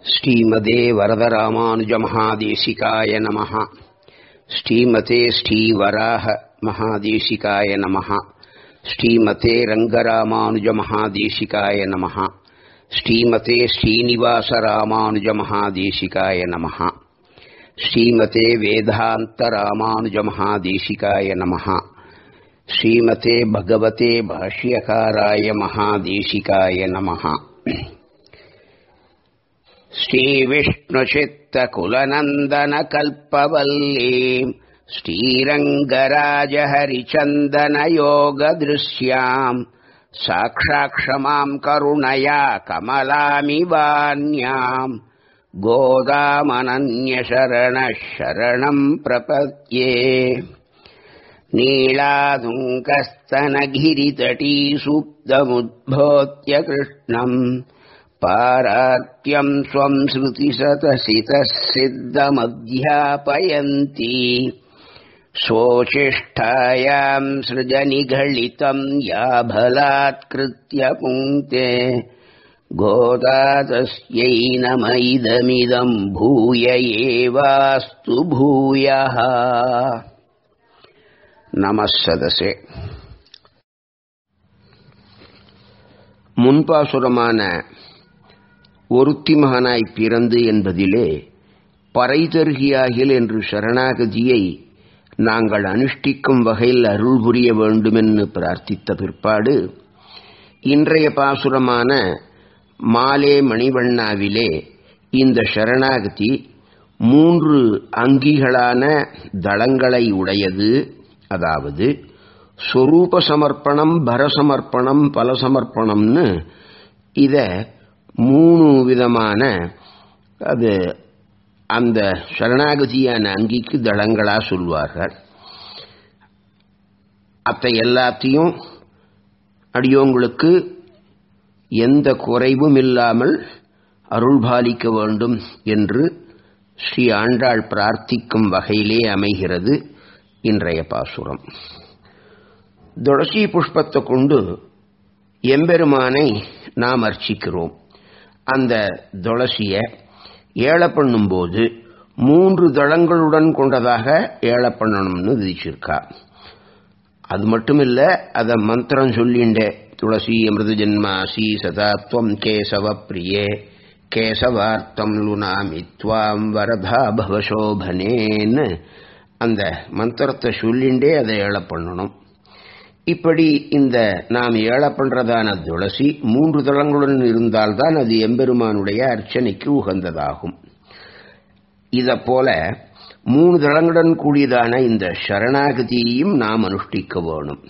ஸ்ரீமதே வரதராமானுஜமகாதேசிகாய நமः ஸ்ரீமதே ஸ்ரீவராக மகாதேசிகாய நமः ஸ்ரீமதே ரங்கராமானுஜமகாதேசிகாய நமः ஸ்ரீமதே ஸ்ரீனிவாசராமானுஜமகாதேசிகாய நமः ஸ்ரீமதே வேதாந்தராமானுஜமகாதேசிகாய நமः ஸ்ரீமதே பகவதே பாஷ்யகாராய மகாதேசிகாய நமः श्रीविष्णुचित्तकुलनन्दनकल्पवल्लीम् श्रीरङ्गराजहरिचन्दनयोगदृश्याम् साक्षाक्षमाम् करुणया कमलामिवान्याम् गोदामनन्यशरणः शरणम् प्रपद्ये नीलादुङ्कस्तनगिरितटीसुप्तमुद्भोत्य कृष्णम् पारात्यम् स्वम् श्रुतिसतसितः सिद्धमध्यापयन्ती स्वोचिष्ठायाम् सृजनिघलितम् याभलात्कृत्य पुङ्क्ते गोदा तस्यै नम इदमिदम् भूय एवास्तु भूयः नमः सदसे முன்பாசுரமான ஒருத்தி மகனாய் பிறந்து என்பதிலே பறைதருகியாகில் என்று சரணாகதியை நாங்கள் அனுஷ்டிக்கும் வகையில் அருள் புரிய வேண்டுமென்று பிரார்த்தித்த பிற்பாடு இன்றைய பாசுரமான மாலே மணிவண்ணாவிலே இந்த சரணாகதி மூன்று அங்கிகளான தளங்களை உடையது அதாவது சொரூப சமர்ப்பணம் பரசமர்ப்பணம் பலசமர்ப்பணம்னு இத மூணு விதமான அது அந்த சரணாகதியான அங்கிக்கு தளங்களா சொல்வார்கள் அத்தை எல்லாத்தையும் அடியோங்களுக்கு எந்த குறைவும் இல்லாமல் அருள்பாலிக்க வேண்டும் என்று ஸ்ரீ ஆண்டாள் பிரார்த்திக்கும் வகையிலே அமைகிறது இன்றைய பாசுரம் துளசி புஷ்பத்தை கொண்டு எம்பெருமானை நாம் அர்ச்சிக்கிறோம் அந்த துளசிய ஏழை பண்ணும்போது மூன்று தளங்களுடன் கொண்டதாக ஏழை பண்ணணும்னு விதிச்சிருக்கா அது மட்டும் இல்ல அத மந்திரம் சொல்லிண்டே துளசி அமிர்த ஜன்மாசி சதாத்வம் கேசவ பிரியே கேசவார்த்தம் லுனாமி துவாம் வரதா பவசோபனேன்னு அந்த மந்திரத்தை சொல்லிண்டே அதை ஏழை பண்ணணும் இப்படி இந்த நாம் ஏழ பண்றதான துளசி மூன்று தளங்களுடன் இருந்தால்தான் அது எம்பெருமானுடைய அர்ச்சனைக்கு உகந்ததாகும் இத போல மூணு தளங்களுடன் கூடியதான இந்த சரணாகதியையும் நாம் அனுஷ்டிக்க வேணும்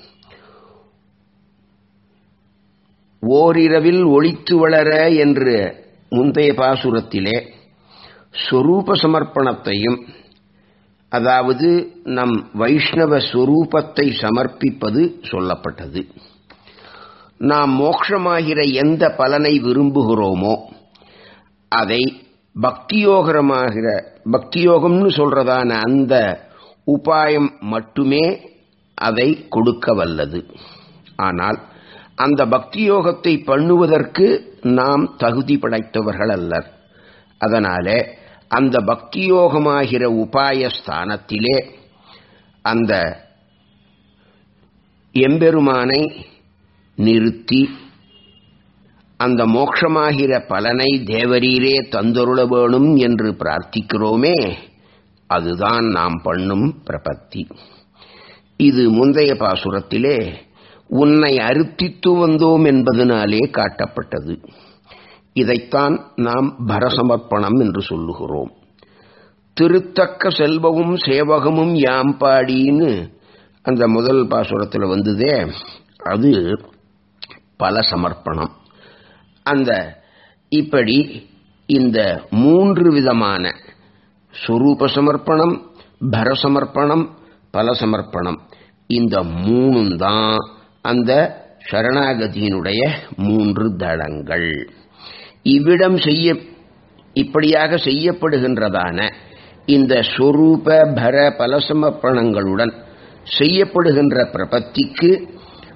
ஓரிரவில் ஒளித்து வளர என்று முந்தைய பாசுரத்திலே சொரூப சமர்ப்பணத்தையும் அதாவது நம் வைஷ்ணவ ஸ்வரூபத்தை சமர்ப்பிப்பது சொல்லப்பட்டது நாம் மோட்சமாகிற எந்த பலனை விரும்புகிறோமோ அதை பக்தியோகரமாகிற பக்தியோகம்னு சொல்றதான அந்த உபாயம் மட்டுமே அதை கொடுக்க வல்லது ஆனால் அந்த பக்தியோகத்தை பண்ணுவதற்கு நாம் தகுதி படைத்தவர்கள் அல்லர் அதனாலே அந்த பக்தியோகமாகிற உபாய ஸ்தானத்திலே அந்த எம்பெருமானை நிறுத்தி அந்த மோட்சமாகிற பலனை தேவரீரே தந்தருள வேணும் என்று பிரார்த்திக்கிறோமே அதுதான் நாம் பண்ணும் பிரபத்தி இது முந்தைய பாசுரத்திலே உன்னை அறுத்தித்து வந்தோம் என்பதனாலே காட்டப்பட்டது இதைத்தான் நாம் பரசமர்ப்பணம் என்று சொல்லுகிறோம் திருத்தக்க செல்வமும் சேவகமும் யாம்பாடின்னு அந்த முதல் பாசுரத்தில் வந்ததே அது பல சமர்ப்பணம் அந்த இப்படி இந்த மூன்று விதமான சுரூப சமர்ப்பணம் பரசமர்ப்பணம் பல சமர்ப்பணம் இந்த மூணும் தான் அந்த சரணாகதியினுடைய மூன்று தளங்கள் இவ்விடம் செய்ய இப்படியாக செய்யப்படுகின்றதான இந்த சொரூப பர பலசமர்ப்பணங்களுடன் செய்யப்படுகின்ற பிரபத்திக்கு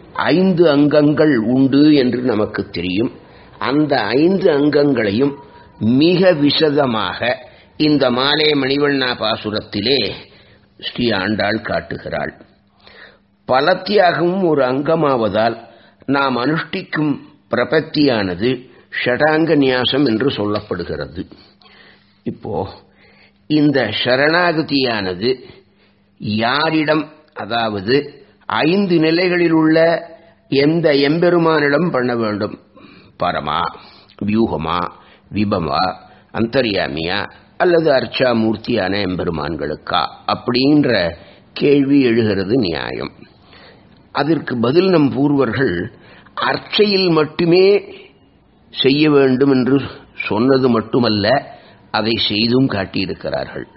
ஐந்து அங்கங்கள் உண்டு என்று நமக்கு தெரியும் அந்த ஐந்து அங்கங்களையும் மிக விசதமாக இந்த மாலே மணிவண்ணா பாசுரத்திலே ஸ்ரீ ஆண்டாள் காட்டுகிறாள் பலத்தியாகவும் ஒரு அங்கமாவதால் நாம் அனுஷ்டிக்கும் பிரபத்தியானது ஷடாங்க நியாசம் என்று சொல்லப்படுகிறது இப்போ இந்த சரணாகதியானது யாரிடம் அதாவது ஐந்து நிலைகளில் உள்ள எந்த எம்பெருமானிடம் பண்ண வேண்டும் பரமா வியூகமா விபமா அந்தர்யாமியா அல்லது அர்ச்சாமூர்த்தியான எம்பெருமான்களுக்கா அப்படின்ற கேள்வி எழுகிறது நியாயம் அதற்கு பதில் நம் பூர்வர்கள் அர்ச்சையில் மட்டுமே செய்ய வேண்டும் என்று சொன்னது மட்டுமல்ல அதை செய்தும் காட்டியிருக்கிறார்கள்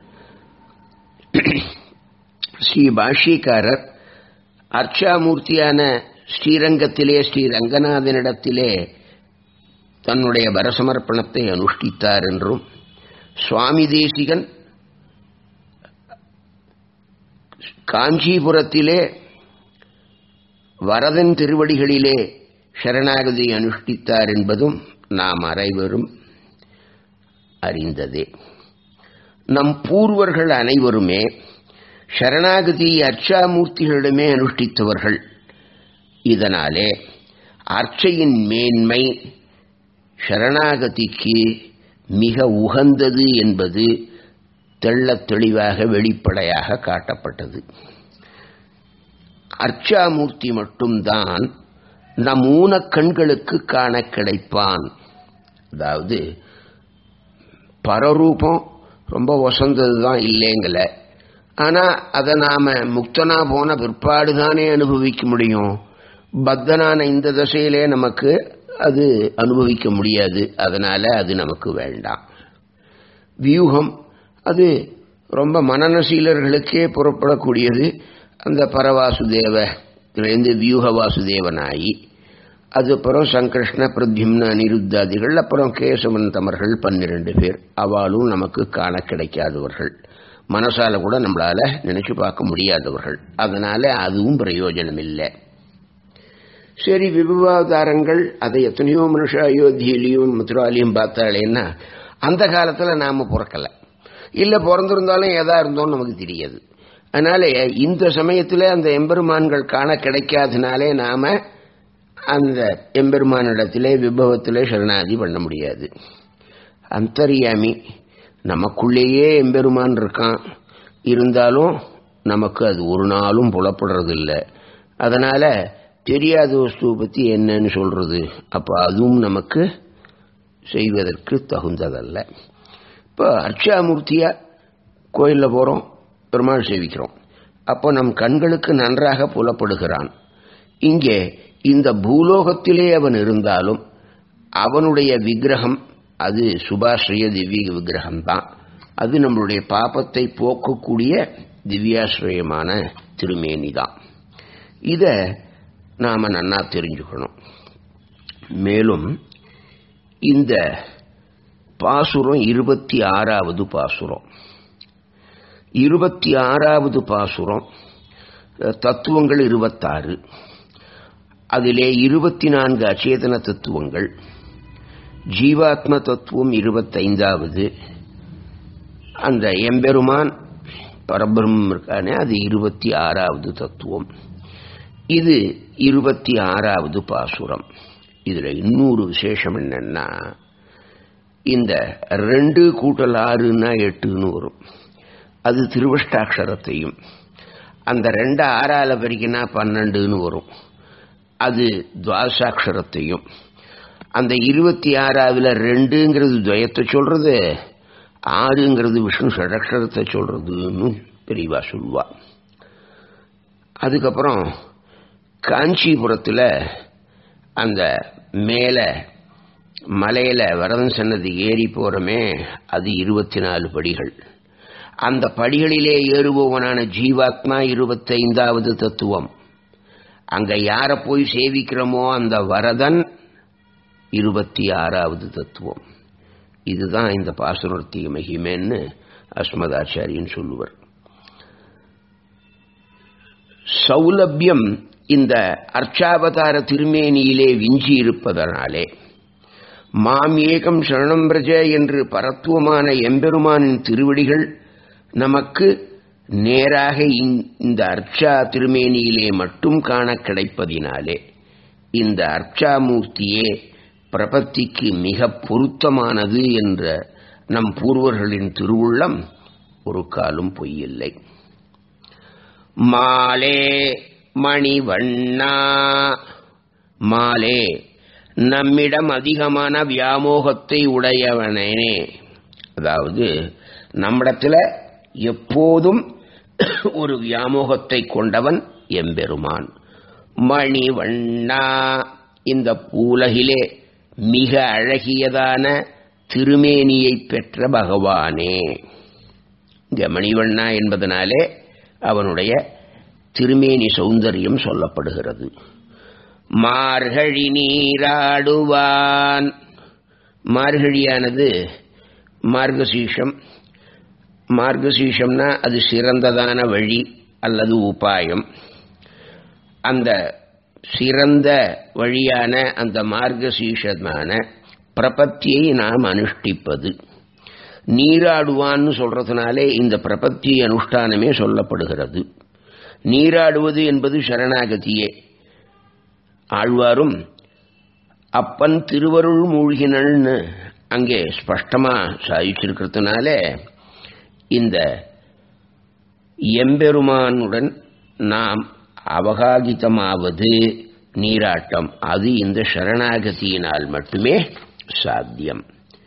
ஸ்ரீ பாஷ்யக்காரர் அர்ச்சாமூர்த்தியான ஸ்ரீரங்கத்திலே ஸ்ரீ ரங்கநாதனிடத்திலே தன்னுடைய வரசமர்ப்பணத்தை அனுஷ்டித்தார் என்றும் சுவாமி தேசிகன் காஞ்சிபுரத்திலே வரதன் திருவடிகளிலே சரணாகதி அனுஷ்டித்தார் என்பதும் நாம் அனைவரும் அறிந்ததே நம் பூர்வர்கள் அனைவருமே சரணாகதி அர்ச்சாமூர்த்திகளிடமே அனுஷ்டித்தவர்கள் இதனாலே அர்ச்சையின் மேன்மை சரணாகதிக்கு மிக உகந்தது என்பது தெள்ளத் தெளிவாக வெளிப்படையாக காட்டப்பட்டது அர்ச்சாமூர்த்தி மட்டும்தான் நம் ஊனக் கண்களுக்கு காண கிடைப்பான் அதாவது பரரூபம் ரொம்ப வசந்தது தான் இல்லைங்கல ஆனால் அதை நாம் முக்தனா போன பிற்பாடு தானே அனுபவிக்க முடியும் பத்தனான இந்த தசையிலே நமக்கு அது அனுபவிக்க முடியாது அதனால் அது நமக்கு வேண்டாம் வியூகம் அது ரொம்ப மனநசீலர்களுக்கே புறப்படக்கூடியது அந்த பரவாசுதேவத்திலேருந்து வியூக வாசுதேவனாயி அதுக்கப்புறம் சங்கிருஷ்ண பிரத்யும்ன அனிருத்தாதிகள் அப்புறம் கேசவன் தமர்கள் பன்னிரண்டு பேர் அவளும் நமக்கு காண கிடைக்காதவர்கள் மனசால கூட நம்மளால நினைச்சு பார்க்க முடியாதவர்கள் அதனால அதுவும் பிரயோஜனம் இல்லை சரி விபவாதாரங்கள் அதை எத்தனையோ மனுஷ அயோத்தியிலையும் மதுராலையும் பார்த்தாலேன்னா அந்த காலத்தில் நாம் பிறக்கலை இல்லை பிறந்திருந்தாலும் எதா இருந்தோம் நமக்கு தெரியாது அதனால இந்த சமயத்தில் அந்த எம்பெருமான்கள் காண கிடைக்காதனாலே நாம அந்த எம்பெருமானிடத்திலே விபவத்திலே சரணாதி பண்ண முடியாது அந்தரியாமி நமக்குள்ளேயே எம்பெருமான் இருக்கான் இருந்தாலும் நமக்கு அது ஒரு நாளும் புலப்படுறதில்லை அதனால தெரியாத வஸ்துவை பற்றி என்னன்னு சொல்றது அப்போ அதுவும் நமக்கு செய்வதற்கு தகுந்ததல்ல இப்போ அர்ச்சாமூர்த்தியா கோயிலில் போகிறோம் பெருமாள் சேவிக்கிறோம் அப்போ நம் கண்களுக்கு நன்றாக புலப்படுகிறான் இங்கே இந்த பூலோகத்திலே அவன் இருந்தாலும் அவனுடைய விக்கிரகம் அது சுபாஸ்ரய திவ்ய விக்கிரகம் தான் அது நம்மளுடைய பாப்பத்தை போக்கக்கூடிய திவ்யாசிரயமான திருமேனி தான் இதை நாம் நன்னா தெரிஞ்சுக்கணும் மேலும் இந்த பாசுரம் இருபத்தி ஆறாவது பாசுரம் இருபத்தி ஆறாவது பாசுரம் தத்துவங்கள் இருபத்தாறு அதிலே இருபத்தி நான்கு அச்சேதன தத்துவங்கள் ஜீவாத்ம தத்துவம் இருபத்தைந்தாவது அந்த எம்பெருமான் பரபிரம்மம் இருக்கானே அது இருபத்தி ஆறாவது தத்துவம் இது இருபத்தி ஆறாவது பாசுரம் இதில் இன்னொரு விசேஷம் என்னன்னா இந்த ரெண்டு கூட்டல் ஆறுன்னா எட்டுன்னு வரும் அது திருவஷ்டாட்சரத்தையும் அந்த ரெண்டு ஆறால வரைக்கும்னா பன்னெண்டுன்னு வரும் அது துவாசாட்சரத்தையும் அந்த இருபத்தி ஆறாவில் ரெண்டுங்கிறது துவயத்தை சொல்றது ஆறுங்கிறது விஷ்ணு ஷடக்ஷரத்தை சொல்றதுன்னு பெரியவா சொல்லுவா அதுக்கப்புறம் காஞ்சிபுரத்தில் அந்த மேலே மலையில் வரதன் சன்னதி ஏறி போகிறோமே அது இருபத்தி நாலு படிகள் அந்த படிகளிலே ஏறுபவனான ஜீவாத்மா இருபத்தைந்தாவது தத்துவம் அங்க யாரை போய் சேவிக்கிறோமோ அந்த வரதன் இருபத்தி ஆறாவது தத்துவம் இதுதான் இந்த பாசுரத்திய மகிமேன்னு அஸ்மதாச்சாரியன் சொல்லுவர் சௌலபியம் இந்த அர்ச்சாவதார திருமேனியிலே விஞ்சி இருப்பதனாலே மாம் ஏகம் சரணம் பிரஜ என்று பரத்துவமான எம்பெருமானின் திருவடிகள் நமக்கு நேராக இந்த அர்ச்சா திருமேனியிலே மட்டும் காண கிடைப்பதினாலே இந்த அர்ச்சாமூர்த்தியே பிரபத்திக்கு மிக பொருத்தமானது என்ற நம் பூர்வர்களின் திருவுள்ளம் ஒரு காலும் பொய்யில்லை மாலே மணிவண்ணா மாலே நம்மிடம் அதிகமான வியாமோகத்தை உடையவனே அதாவது நம்மிடத்துல எப்போதும் ஒரு வியாமோகத்தை கொண்டவன் எம்பெருமான் மணிவண்ணா இந்த பூலகிலே மிக அழகியதான திருமேனியை பெற்ற பகவானே இங்க மணிவண்ணா என்பதனாலே அவனுடைய திருமேனி சௌந்தரியம் சொல்லப்படுகிறது மார்கழி நீராடுவான் மார்கழியானது மார்கசீஷம் மார்கசீஷம்னா அது சிறந்ததான வழி அல்லது உபாயம் அந்த சிறந்த வழியான அந்த மார்கசீஷமான பிரபத்தியை நாம் அனுஷ்டிப்பது நீராடுவான்னு சொல்றதுனாலே இந்த பிரபத்தி அனுஷ்டானமே சொல்லப்படுகிறது நீராடுவது என்பது சரணாகதியே ஆழ்வாரும் அப்பன் திருவருள் மூழ்கினள்னு அங்கே ஸ்பஷ்டமா சாதிச்சிருக்கிறதுனால இந்த எம்பெருமானுடன் நாம் அவகாகிதமாவது நீராட்டம் அது இந்த சரணாகதியினால் மட்டுமே சாத்தியம்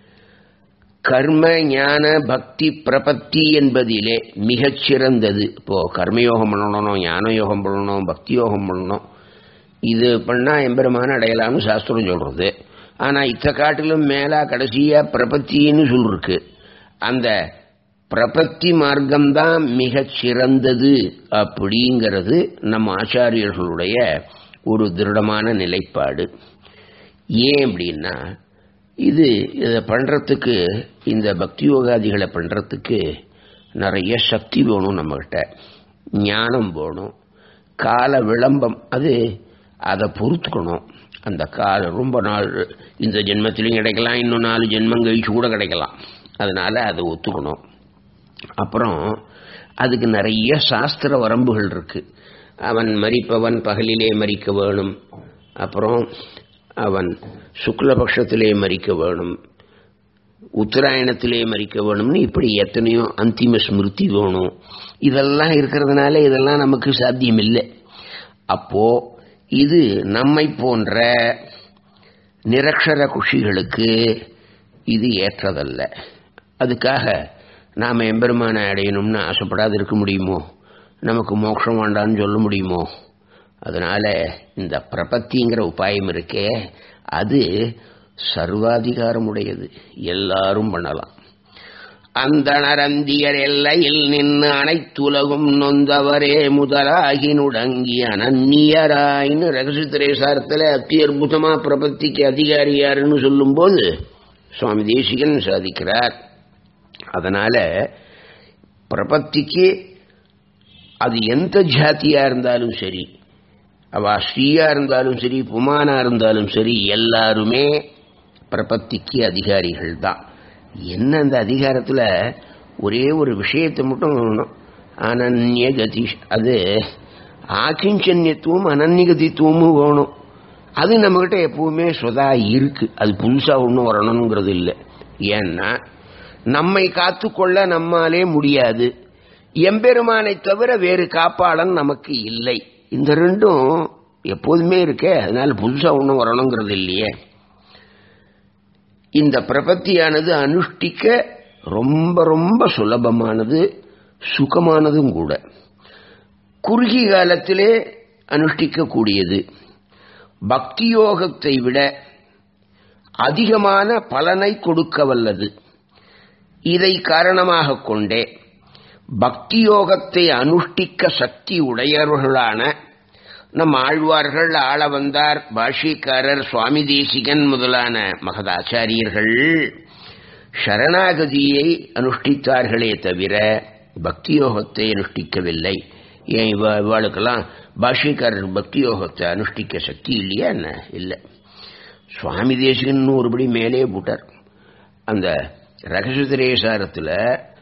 கர்ம ஞான பக்தி பிரபத்தி என்பதிலே மிகச் சிறந்தது இப்போ கர்மயோகம் பண்ணணும் ஞான யோகம் பண்ணணும் பக்தி யோகம் பண்ணணும் இது பண்ணா எம்பெருமான அடையலாம்னு சாஸ்திரம் சொல்றது ஆனா இத்த காட்டிலும் மேலா கடைசியா பிரபத்தின்னு சொல்லிருக்கு அந்த பிரபத்தி மார்க்கம்தான் மிகச் சிறந்தது அப்படிங்கிறது நம்ம ஆச்சாரியர்களுடைய ஒரு திருடமான நிலைப்பாடு ஏன் அப்படின்னா இது இதை பண்ணுறதுக்கு இந்த பக்தி யோகாதிகளை பண்ணுறதுக்கு நிறைய சக்தி வேணும் நம்மகிட்ட ஞானம் வேணும் கால விளம்பம் அது அதை பொறுத்துக்கணும் அந்த கால ரொம்ப நாள் இந்த ஜென்மத்திலையும் கிடைக்கலாம் இன்னும் நாலு ஜென்மம் கழிச்சு கூட கிடைக்கலாம் அதனால அதை ஒத்துக்கணும் அப்புறம் அதுக்கு நிறைய சாஸ்திர வரம்புகள் இருக்கு அவன் மறிப்பவன் பகலிலே மறிக்க வேணும் அப்புறம் அவன் சுக்லபக்ஷத்திலே மறிக்க வேணும் உத்தராயணத்திலே மறிக்க வேணும்னு இப்படி எத்தனையோ அந்திம ஸ்மிருதி வேணும் இதெல்லாம் இருக்கிறதுனால இதெல்லாம் நமக்கு சாத்தியம் இல்லை அப்போ இது நம்மை போன்ற நிரக்ஷர குஷிகளுக்கு இது ஏற்றதல்ல அதுக்காக நாம் எம்பெருமானை அடையணும்னு ஆசைப்படாது இருக்க முடியுமோ நமக்கு மோட்சம் வேண்டான்னு சொல்ல முடியுமோ அதனால இந்த பிரபத்திங்கிற உபாயம் இருக்கே அது சர்வாதிகாரமுடையது எல்லாரும் பண்ணலாம் அந்த நரந்தியர் எல்லையில் நின்று அனைத்துலகும் நொந்தவரே முதலாகி நுடங்கி அனன்னியராயின்னு ரகசித்திரேசாரத்தில் அத்தி அற்புதமா பிரபத்திக்கு அதிகாரியாருன்னு சொல்லும்போது சுவாமி தேசிகன் சாதிக்கிறார் அதனால பிரபத்திக்கு அது எந்த ஜாத்தியா இருந்தாலும் சரி அவ ஸ்ரீயா இருந்தாலும் சரி புமானா இருந்தாலும் சரி எல்லாருமே பிரபத்திக்கு அதிகாரிகள் தான் என்ன அந்த அதிகாரத்தில் ஒரே ஒரு விஷயத்தை மட்டும் சொல்லணும் அனன்ய கதி அது ஆக்கிஞ்சன்யத்துவம் அனன்யகதித்துவமும் வேணும் அது நம்மகிட்ட எப்பவுமே சொதா இருக்கு அது புதுசா ஒன்றும் வரணுங்கிறது இல்லை ஏன்னா நம்மை காத்துக்கொள்ள நம்மாலே முடியாது எம்பெருமானை தவிர வேறு காப்பாளன் நமக்கு இல்லை இந்த ரெண்டும் எப்போதுமே இருக்கே அதனால புதுசா ஒன்றும் வரணுங்கிறது இல்லையே இந்த பிரபத்தியானது அனுஷ்டிக்க ரொம்ப ரொம்ப சுலபமானது சுகமானதும் கூட குறுகிய காலத்திலே அனுஷ்டிக்கக்கூடியது பக்தி யோகத்தை விட அதிகமான பலனை கொடுக்க வல்லது இதை காரணமாக கொண்டே பக்தி யோகத்தை அனுஷ்டிக்க சக்தி உடையவர்களான நம் ஆழ்வார்கள் ஆள வந்தார் பாஷிக்காரர் சுவாமி தேசிகன் முதலான மகதாச்சாரியர்கள் சரணாகதியை அனுஷ்டித்தார்களே தவிர பக்தி யோகத்தை அனுஷ்டிக்கவில்லை ஏன் இவ இவாளுக்கெல்லாம் பாஷிக்காரர் பக்தி யோகத்தை அனுஷ்டிக்க சக்தி இல்லையா என்ன இல்லை சுவாமி தேசிகன் ஒருபடி மேலே போட்டார் அந்த ரகசுதிரேசாரத்தில்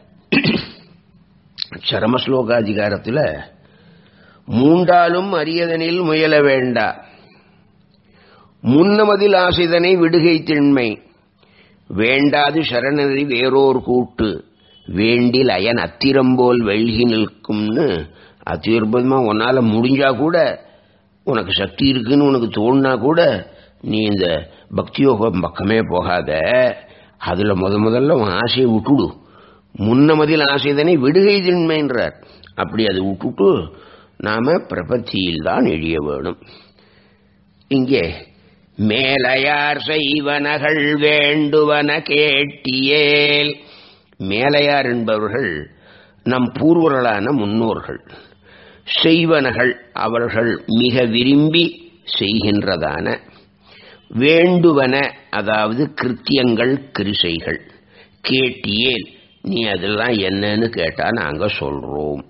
சரமஸ்லோகாதிகாரத்தில் மூண்டாலும் அரியதனில் முயல வேண்டா முன்னமதில் ஆசைதனை விடுகை திண்மை வேண்டாது சரணறி வேறோர் கூட்டு வேண்டில் அயன் அத்திரம்போல் வெள்கி நிற்கும்னு அத்தியுற்பமா உன்னால முடிஞ்சா கூட உனக்கு சக்தி இருக்குன்னு உனக்கு தோணுனா கூட நீ இந்த பக்தியோகம் பக்கமே போகாத அதுல முத முதல்ல உன் ஆசையை விட்டுடு முன்னமதில் ஆசைதனை விடுகை திண்மைன்றார் அப்படி அதை விட்டுட்டு நாம பிரபத்தியில் தான் எழிய வேணும் இங்கே மேலையார் செய்வனகள் வேண்டுவன கேட்டியேல் மேலையார் என்பவர்கள் நம் பூர்வர்களான முன்னோர்கள் செய்வனகள் அவர்கள் மிக விரும்பி செய்கின்றதான வேண்டுவன அதாவது கிருத்தியங்கள் கிருசைகள் கேட்டியேல் நீ அதெல்லாம் என்னன்னு கேட்டா நாங்க சொல்றோம்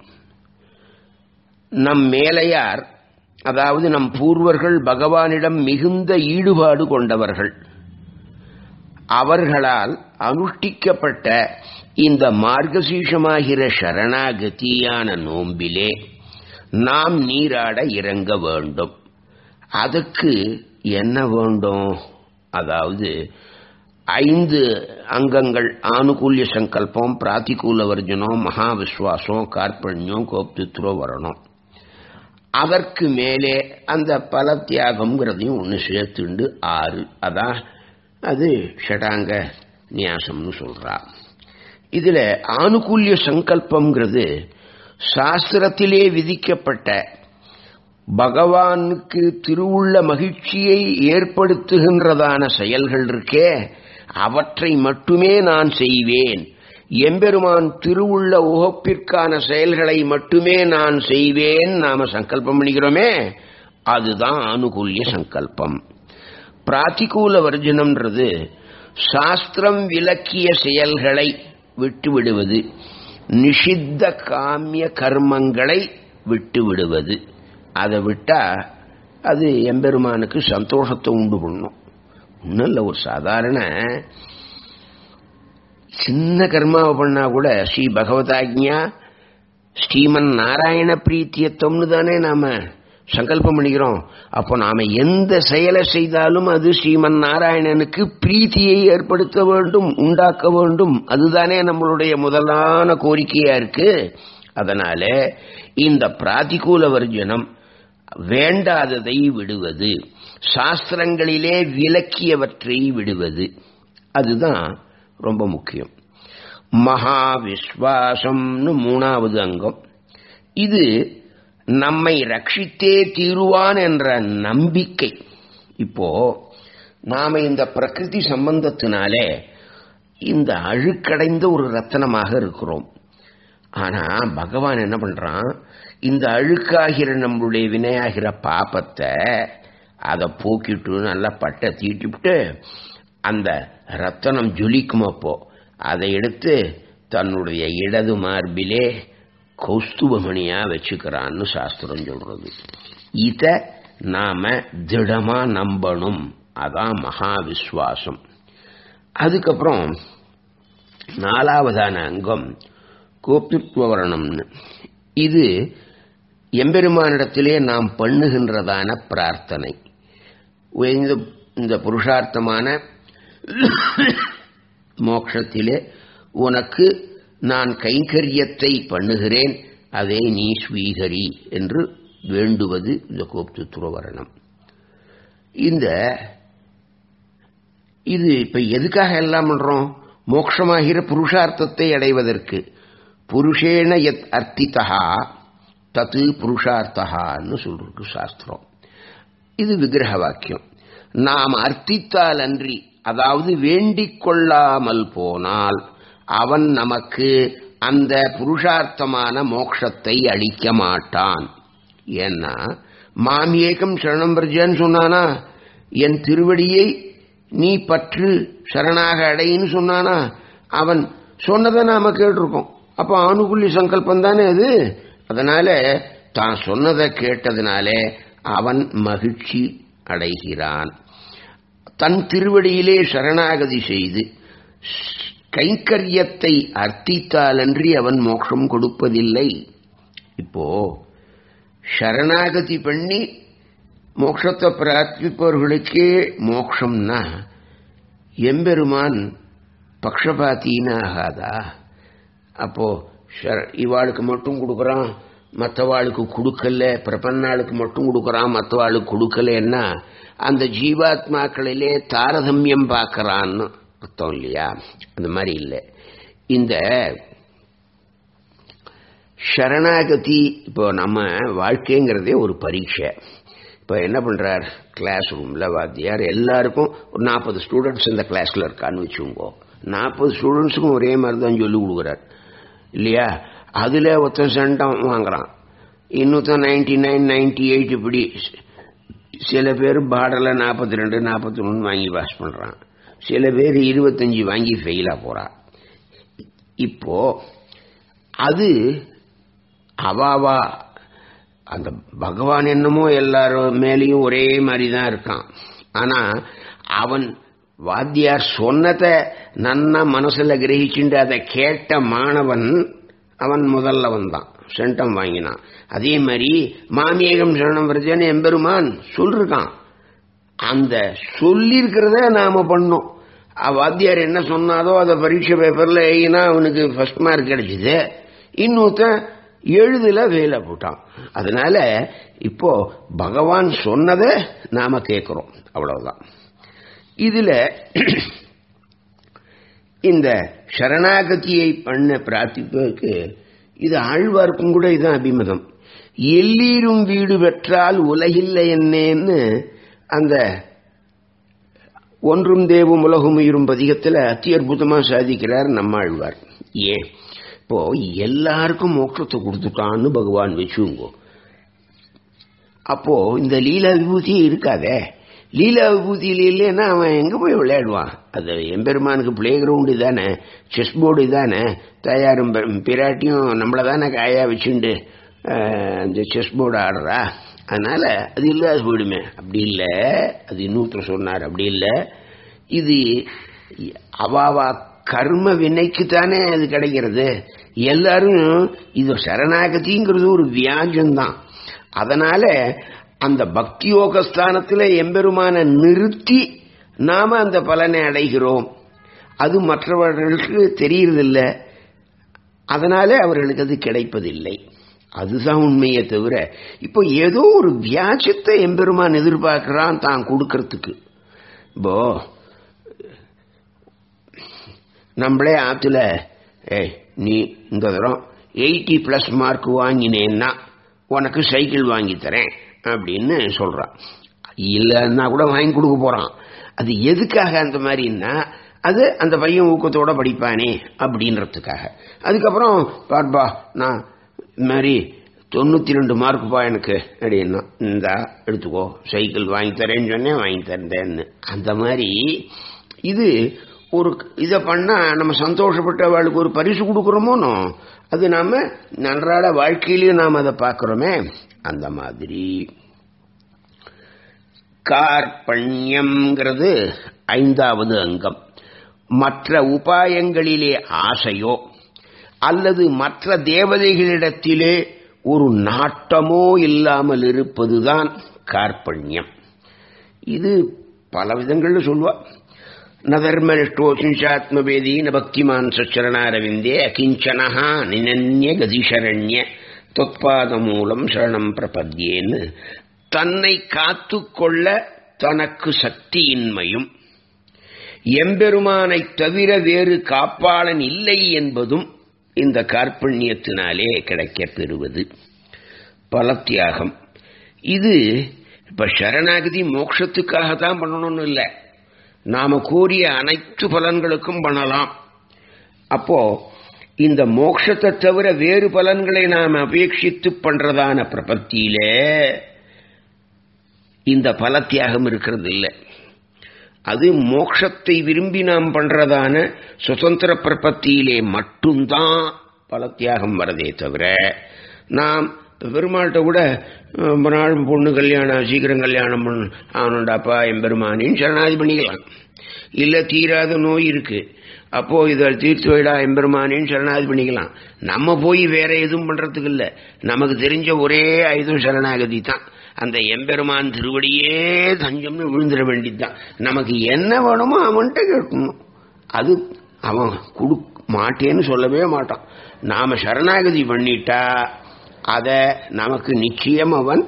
நம் மேலையார் அதாவது நம் பூர்வர்கள் பகவானிடம் மிகுந்த ஈடுபாடு கொண்டவர்கள் அவர்களால் அனுஷ்டிக்கப்பட்ட இந்த மார்கசீஷமாகிற சரணாகதியான நோம்பிலே நாம் நீராட இறங்க வேண்டும் அதுக்கு என்ன வேண்டும் அதாவது ஐந்து அங்கங்கள் ஆனுகூல்ய சங்கல்பம் பிராத்திகூல வர்ஜனம் மகா விஸ்வாசம் கார்பண்யம் கோப்தித்ரோ வரணும் அதற்கு மேலே அந்த பல தியாகம்ங்கிறதையும் ஒன்று சேர்த்துண்டு ஆறு அதான் அது ஷடாங்க நியாசம்னு சொல்றா இதுல ஆனுகூல்ய சங்கல்பம்ங்கிறது சாஸ்திரத்திலே விதிக்கப்பட்ட பகவானுக்கு திருவுள்ள மகிழ்ச்சியை ஏற்படுத்துகின்றதான செயல்கள் இருக்கே அவற்றை மட்டுமே நான் செய்வேன் எம்பெருமான் திருவுள்ள உகப்பிற்கான செயல்களை மட்டுமே நான் செய்வேன் நாம சங்கல்பம் பண்ணிக்கிறோமே அதுதான் ஆனுகூல்ய சங்கல்பம் பிராத்திகூல வர்ஜனம்ன்றது சாஸ்திரம் விலக்கிய செயல்களை விட்டு விடுவது நிஷித்த காமிய கர்மங்களை விட்டு விடுவது அதை விட்டா அது எம்பெருமானுக்கு சந்தோஷத்தை உண்டு பண்ணும் ஒன்றும் இல்லை ஒரு சாதாரண சின்ன கர்மாவை பண்ணா கூட ஸ்ரீ பகவதாக்ஞா ஸ்ரீமன் நாராயண பிரீத்தியத்தம்னு தானே நாம சங்கல்பம் பண்ணிக்கிறோம் அப்போ நாம எந்த செயலை செய்தாலும் அது ஸ்ரீமன் நாராயணனுக்கு பிரீத்தியை ஏற்படுத்த வேண்டும் உண்டாக்க வேண்டும் அதுதானே நம்மளுடைய முதலான கோரிக்கையா இருக்கு அதனால இந்த பிராதிகூல வர்ஜனம் வேண்டாததை விடுவது சாஸ்திரங்களிலே விலக்கியவற்றை விடுவது அதுதான் ரொம்ப முக்கியம் மகா விஸ்வாசம்னு மூணாவது அங்கம் இது நம்மை ரட்சித்தே தீருவான் என்ற நம்பிக்கை இப்போ நாம இந்த பிரகிருதி சம்பந்தத்தினாலே இந்த அழுக்கடைந்த ஒரு ரத்தனமாக இருக்கிறோம் ஆனா பகவான் என்ன பண்றான் இந்த அழுக்காகிற நம்மளுடைய வினையாகிற பாப்பத்தை அதை போக்கிட்டு நல்லா பட்டை தீட்டிவிட்டு அந்த ரத்தனம் ஜொலிக்கும் அப்போ அதை எடுத்து தன்னுடைய இடது மார்பிலே கௌஸ்துபமணியா வச்சுக்கிறான்னு சாஸ்திரம் சொல்றது இத நாம திடமா நம்பணும் அதான் மகா விஸ்வாசம் அதுக்கப்புறம் நாலாவதான அங்கம் கோப்தித்வவரணம்னு இது எம்பெருமானிடத்திலே நாம் பண்ணுகின்றதான பிரார்த்தனை இந்த இந்த புருஷார்த்தமான மோட்சத்திலே உனக்கு நான் கைங்கரியத்தை பண்ணுகிறேன் அதை நீ ஸ்வீகரி என்று வேண்டுவது இந்த கோப்துத்துவரணம் இந்த இது இப்ப எதுக்காக எல்லாம் பண்றோம் மோட்சமாகிற புருஷார்த்தத்தை அடைவதற்கு புருஷேன எத் அர்த்திதா தத்து புருஷார்த்தகான்னு சொல்றது சாஸ்திரம் இது விக்கிரக வாக்கியம் நாம் அர்த்தித்தால் அன்றி அதாவது வேண்டிக் கொள்ளாமல் போனால் அவன் நமக்கு அந்த புருஷார்த்தமான மோட்சத்தை அளிக்க மாட்டான் ஏன்னா மாம் ஏகம் சரணம் பிரஜன்னு சொன்னானா என் திருவடியை நீ பற்று சரணாக அடைன்னு சொன்னானா அவன் சொன்னதை நாம கேட்டிருக்கோம் அப்போ ஆணுகுள்ளி சங்கல்பம் தானே அது அதனால தான் சொன்னதை கேட்டதுனாலே அவன் மகிழ்ச்சி அடைகிறான் தன் திருவடியிலே சரணாகதி செய்து கைங்கரியத்தை அர்த்தித்தாலன்றி அவன் மோட்சம் கொடுப்பதில்லை இப்போ சரணாகதி பண்ணி மோட்சத்தை பிரார்த்திப்பவர்களுக்கே மோட்சம்னா எம்பெருமான் பக்ஷபாத்தின்னு ஆகாதா அப்போ இவாளுக்கு மட்டும் கொடுக்குறான் மற்றவாளுக்கு கொடுக்கல பிரபன்னாளுக்கு மட்டும் கொடுக்குறான் மற்றவாளுக்கு கொடுக்கலன்னா அந்த ஜீவாத்மாக்களிலே தாரதமியம் பார்க்கறான்னு அர்த்தம் இல்லையா அந்த மாதிரி இல்லை இந்த சரணாகதி இப்போ நம்ம வாழ்க்கைங்கிறதே ஒரு பரீட்சை இப்போ என்ன பண்ணுறார் கிளாஸ் ரூமில் வாத்தியார் எல்லாருக்கும் ஒரு நாற்பது ஸ்டூடெண்ட்ஸ் இந்த கிளாஸில் இருக்கான்னு வச்சுக்கோங்க நாற்பது ஸ்டூடெண்ட்ஸுக்கும் ஒரே மாதிரி தான் சொல்லி கொடுக்குறார் இல்லையா அதில் ஒருத்தன் சென்டம் வாங்குறான் இன்னொருத்தன் நைன்டி நைன் நைன்டி எயிட் இப்படி சில பேர் பாடலில் நாற்பத்தி ரெண்டு நாற்பத்தி மூணு வாங்கி பாஸ் பண்ணுறான் சில பேர் இருபத்தஞ்சி வாங்கி ஃபெயிலாக போகிறான் இப்போ அது அவாவா அந்த பகவான் என்னமோ எல்லாரும் மேலேயும் ஒரே மாதிரி தான் இருக்கான் ஆனா அவன் வாத்தியார் சொன்னதை நன்னா மனசுல கிரகிச்சுட்டு அதை கேட்ட மாணவன் அவன் முதல்ல வந்தான் சென்டம் வாங்கினான் அதே மாதிரி மாமியகம் சரணம் வருதுன்னு எம்பெருமான் சொல்லிருக்கான் அந்த சொல்லியிருக்கிறத நாம பண்ணோம் வாத்தியார் என்ன சொன்னாதோ அதை பரீட்சை பேப்பர்ல எழுதினா அவனுக்கு ஃபர்ஸ்ட் மார்க் கிடைச்சிது இன்னொருத்தன் எழுதுல வேலை போட்டான் அதனால இப்போ பகவான் சொன்னதை நாம கேட்கிறோம் அவ்வளவுதான் இதுல இந்த சரணாகதியை பண்ண பிரார்த்திப்பதற்கு இது ஆழ்வார்க்கும் கூட இதுதான் அபிமதம் எல்லீரும் வீடு பெற்றால் உலகில்லை என்னேன்னு அந்த ஒன்றும் தேவும் உலகும் உயிரும் பதிகத்தில் அத்தி அற்புதமா சாதிக்கிறார் நம்மாழ்வார் ஏன் இப்போ எல்லாருக்கும் மோட்சத்தை கொடுத்துட்டான்னு பகவான் வச்சுங்கோ அப்போ இந்த லீலா விபூதி இருக்காதே லீலா விபூதியில் இல்லைன்னா அவன் எங்க போய் விளையாடுவான் அது எம்பெருமானுக்கு பிளே கிரவுண்டு தானே செஸ் போர்டு தானே தயாரும் பிராட்டியும் நம்மளை தானே காயா வச்சுண்டு அந்த செஸ் போர்டு ஆடுறா அதனால அது இல்லாத போயிடுமே அப்படி இல்லை அது இன்னொருத்தர் சொன்னார் அப்படி இல்லை இது அவாவா கர்ம வினைக்கு தானே அது கிடைக்கிறது எல்லாரும் இது சரணாகதிங்கிறது ஒரு வியாஜம்தான் அதனால அந்த பக்தி யோகஸ்தானத்தில் எம்பெருமான நிறுத்தி நாம அந்த பலனை அடைகிறோம் அது மற்றவர்களுக்கு தெரியறதில்லை அதனால அவர்களுக்கு அது கிடைப்பதில்லை அதுதான் உண்மையை தவிர இப்போ ஏதோ ஒரு வியாஜத்தை எம்பெருமான் எதிர்பார்க்கிறான் தான் கொடுக்கறதுக்கு இப்போ நம்மளே ஆத்துல ஏய் நீ இந்த தரம் எயிட்டி பிளஸ் மார்க் வாங்கினேன்னா உனக்கு சைக்கிள் வாங்கி தரேன் அப்படின்னு சொல்றான் இல்லைன்னா கூட வாங்கி கொடுக்க போறான் அது எதுக்காக அந்த மாதிரின்னா அது அந்த பையன் ஊக்கத்தோட படிப்பானே அப்படின்றதுக்காக அதுக்கப்புறம் பார்ப்பா நான் இது மாதிரி தொண்ணூத்தி ரெண்டு மார்க்குப்பா எனக்கு அப்படின்னா இந்தா எடுத்துக்கோ சைக்கிள் வாங்கி தரேன்னு சொன்னேன் வாங்கி தரேன்னு அந்த மாதிரி இது ஒரு இதை பண்ணா நம்ம சந்தோஷப்பட்ட அவளுக்கு ஒரு பரிசு கொடுக்குறோமோனோ அது நாம நன்றாட வாழ்க்கையிலையும் நாம் அதை பார்க்கிறோமே அந்த மாதிரி கார்பண்யம்ங்கிறது ஐந்தாவது அங்கம் மற்ற உபாயங்களிலே ஆசையோ அல்லது மற்ற தேவதைகளிடத்திலே ஒரு நாட்டமோ இல்லாமல் இருப்பதுதான் கார்பண்யம் இது பல விதங்கள்ல சொல்லுவா நதர்மனிஷ்டோசிஞ்சாத்மவேதி ந பக்திமான் சச்சரணாரவிந்தே அகிஞ்சனஹா நினன்ய கதிசரண்ய தொத்பாத மூலம் சரணம் பிரபத்யேன்னு தன்னை காத்துக்கொள்ள தனக்கு சக்தியின்மையும் எம்பெருமானை தவிர வேறு காப்பாளன் இல்லை என்பதும் இந்த கார்பண்யத்தினாலே கிடைக்கப் பெறுவது பலத்தியாகம் இது இப்ப சரணாகதி மோட்சத்துக்காக தான் பண்ணணும்னு இல்லை நாம கூறிய அனைத்து பலன்களுக்கும் பண்ணலாம் அப்போ இந்த மோட்சத்தை தவிர வேறு பலன்களை நாம் அபேட்சித்து பண்றதான பிரபத்தியிலே இந்த பலத்தியாகம் இருக்கிறது இல்லை அது மோட்சத்தை விரும்பி நாம் பண்றதான சுதந்திர பிரபத்தியிலே மட்டும்தான் பலத்தியாகம் வரதே தவிர நாம் இப்ப பெருமாள்கிட்ட கூட அஹ், ரொம்ப நாள் பொண்ணு கல்யாணம் சீக்கிரம் கல்யாணம் பண்ணு ஆனண்டாப்பா எம்பெருமானின்னு சரணாதி பண்ணிக்கலாம் இல்ல தீராத நோய் இருக்கு அப்போ இதை தீர்த்து வைடா எம்பெருமானின்னு சரணாதி பண்ணிக்கலாம் நம்ம போய் வேற எதுவும் பண்றதுக்கு இல்ல நமக்கு தெரிஞ்ச ஒரே ஆயுதம் சரணாகதி தான் அந்த எம்பெருமான் திருவடியே தஞ்சம்னு விழுந்துட வேண்டியதுதான் நமக்கு என்ன வேணுமோ அவன்கிட்ட கேட்கணும் அது அவன் கொடு மாட்டேன்னு சொல்லவே மாட்டான் நாம சரணாகதி பண்ணிட்டா அத நமக்கு நிச்சயம் அவன்